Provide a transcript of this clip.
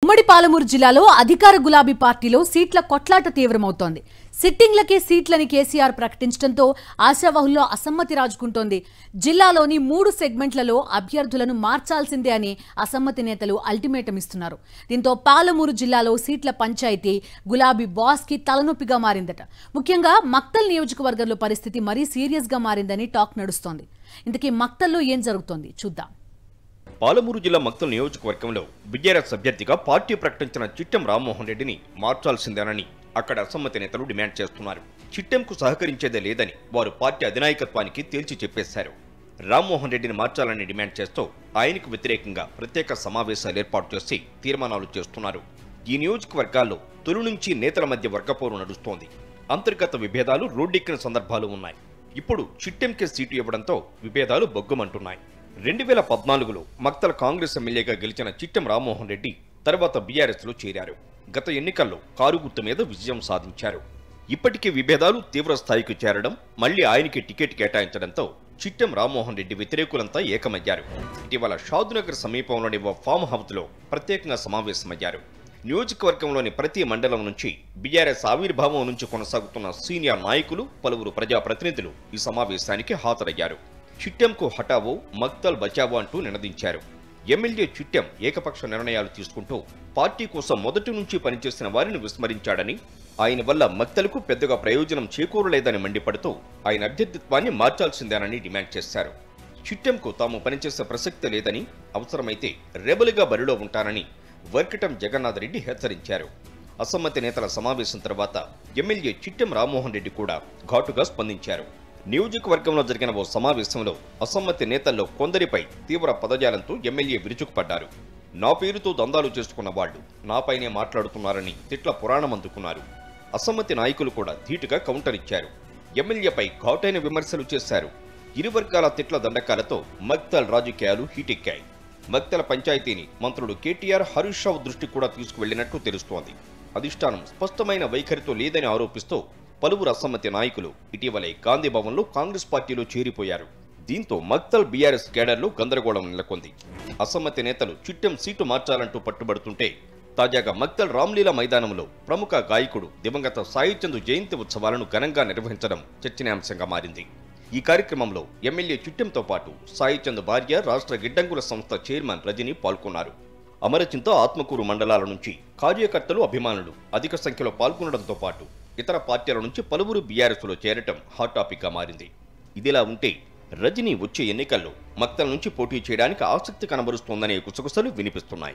ఉమ్మడి పాలమూరు జిల్లాలో అధికార గులాబీ పార్టీలో సీట్ల కొట్లాట తీవ్రమవుతోంది సిట్టింగ్లకే సీట్లని కేసీఆర్ ప్రకటించడంతో ఆశావహుల్లో అసమ్మతి రాజుకుంటోంది జిల్లాలోని మూడు సెగ్మెంట్లలో అభ్యర్థులను మార్చాల్సిందే అని అసమ్మతి నేతలు అల్టిమేటం ఇస్తున్నారు దీంతో పాలమూరు జిల్లాలో సీట్ల పంచాయతీ గులాబీ బాస్ కి తలనొప్పిగా మారిందట ముఖ్యంగా మక్తల్ నియోజకవర్గంలో పరిస్థితి మరీ సీరియస్ గా మారిందని టాక్ నడుస్తోంది ఇంతకీ మక్తల్లో ఏం జరుగుతోంది చూద్దాం పాలమూరు జిల్లా మక్తల్ నియోజకవర్గంలో బీఆర్ఎస్ అభ్యర్థిగా పార్టీ ప్రకటించిన చిట్టెం రామ్మోహన్ రెడ్డిని మార్చాల్సిందేనని అక్కడ అసమ్మతి నేతలు డిమాండ్ చేస్తున్నారు చిట్టెంకు సహకరించేదే లేదని వారు పార్టీ అధినాయకత్వానికి తేల్చి చెప్పేశారు రామ్మోహన్ రెడ్డిని మార్చాలని డిమాండ్ చేస్తూ ఆయనకు వ్యతిరేకంగా ప్రత్యేక సమావేశాలు ఏర్పాటు చేసి తీర్మానాలు చేస్తున్నారు ఈ నియోజకవర్గాల్లో తొలి నుంచి నేతల మధ్య వర్గపోరు నడుస్తోంది అంతర్గత విభేదాలు రోడ్డెక్కిన సందర్భాలు ఉన్నాయి ఇప్పుడు చిట్టెంకే సీటు ఇవ్వడంతో విభేదాలు బొగ్గుమంటున్నాయి రెండు వేల పద్నాలుగులో మక్తల కాంగ్రెస్ ఎమ్మెల్యేగా గెలిచిన చిట్టెం రామ్మోహన్ రెడ్డి తర్వాత బీఆర్ఎస్ లో చేరారు గత ఎన్నికల్లో కారు గుర్తు మీద విజయం సాధించారు ఇప్పటికీ విభేదాలు తీవ్ర స్థాయికి చేరడం మళ్లీ ఆయనకి టికెట్ కేటాయించడంతో చిట్టెం రామ్మోహన్ రెడ్డి వ్యతిరేకులంతా ఏకమయ్యారు ఇటీవల షాదునగర్ సమీపంలోని ఓ ఫామ్ హౌస్ లో ప్రత్యేకంగా సమావేశమయ్యారు నియోజకవర్గంలోని ప్రతి మండలం నుంచి బీఆర్ఎస్ ఆవిర్భావం నుంచి కొనసాగుతున్న సీనియర్ నాయకులు పలువురు ప్రజాప్రతినిధులు ఈ సమావేశానికి హాజరయ్యారు చిట్టెంకు హటావో మక్తల్ బచావో అంటూ నినదించారు ఎమ్మెల్యే చిట్టెం ఏకపక్ష నిర్ణయాలు తీసుకుంటూ పార్టీ కోసం మొదటి నుంచి పనిచేసిన వారిని విస్మరించాడని ఆయన వల్ల మక్తలకు పెద్దగా ప్రయోజనం చేకూరలేదని మండిపడుతూ ఆయన అభ్యర్థిత్వాన్ని మార్చాల్సిందేనని డిమాండ్ చేశారు చిట్టెంకు తాము పనిచేసే ప్రసక్తి లేదని అవసరమైతే రెబలుగా బరిలో ఉంటానని వర్కటం జగన్నాథ్ రెడ్డి హెచ్చరించారు అసమ్మతి నేతల సమావేశం తర్వాత ఎమ్మెల్యే చిట్టెం రామ్మోహన్ రెడ్డి కూడా ఘాటుగా స్పందించారు నియోజకవర్గంలో జరిగిన ఓ సమావేశంలో అసమ్మతి నేతల్లో కొందరిపై తీవ్ర పదజాలంతో ఎమ్మెల్యే విరుచుకుపడ్డారు నా పేరుతో దందాలు చేసుకున్న వాళ్ళు నాపైనే మాట్లాడుతున్నారని తిట్ల పురాణం అందుకున్నారు అసమ్మతి నాయకులు కూడా ధీటుగా కౌంటర్ ఇచ్చారు ఎమ్మెల్యేపై ఘాటైన విమర్శలు చేశారు ఇరు వర్గాల తిట్ల దండకాలతో మక్తల్ రాజకీయాలు హీటెక్కాయి మక్తల పంచాయతీని మంత్రులు కేటీఆర్ హరీష్ రావు దృష్టికి కూడా తీసుకువెళ్లినట్టు తెలుస్తోంది అధిష్టానం స్పష్టమైన వైఖరితో లేదని ఆరోపిస్తూ పలువురు అసమ్మతి నాయకులు ఇటీవలే గాంధీ భవన్లో కాంగ్రెస్ పార్టీలో చేరిపోయారు దీంతో మక్తల్ బీఆర్ఎస్ కేడర్లో గందరగోళం నెలకొంది అసమ్మతి నేతలు చిట్టెం సీటు మార్చాలంటూ పట్టుబడుతుంటే తాజాగా మక్తల్ రామ్లీలా మైదానంలో ప్రముఖ గాయకుడు దివంగత సాయిచంద్ జయంతి ఉత్సవాలను ఘనంగా నిర్వహించడం చర్చనీయాంశంగా మారింది ఈ కార్యక్రమంలో ఎమ్మెల్యే చిట్టెంతో పాటు సాయిచంద్ భార్య రాష్ట్ర గిడ్డంగుల సంస్థ చైర్మన్ రజని పాల్గొన్నారు అమరచింత ఆత్మకూరు మండలాల నుంచి కార్యకర్తలు అభిమానులు అధిక సంఖ్యలో పాల్గొనడంతో పాటు ఇతర పార్టీల నుంచి పలువురు బీఆర్ఎస్లో చేరటం హాట్ టాపిక్గా మారింది ఇదిలా ఉంటే రజనీ వచ్చే ఎన్నికల్లో మక్తల నుంచి పోటీ చేయడానికి ఆసక్తి కనబరుస్తోందనే గుసగుసలు వినిపిస్తున్నాయి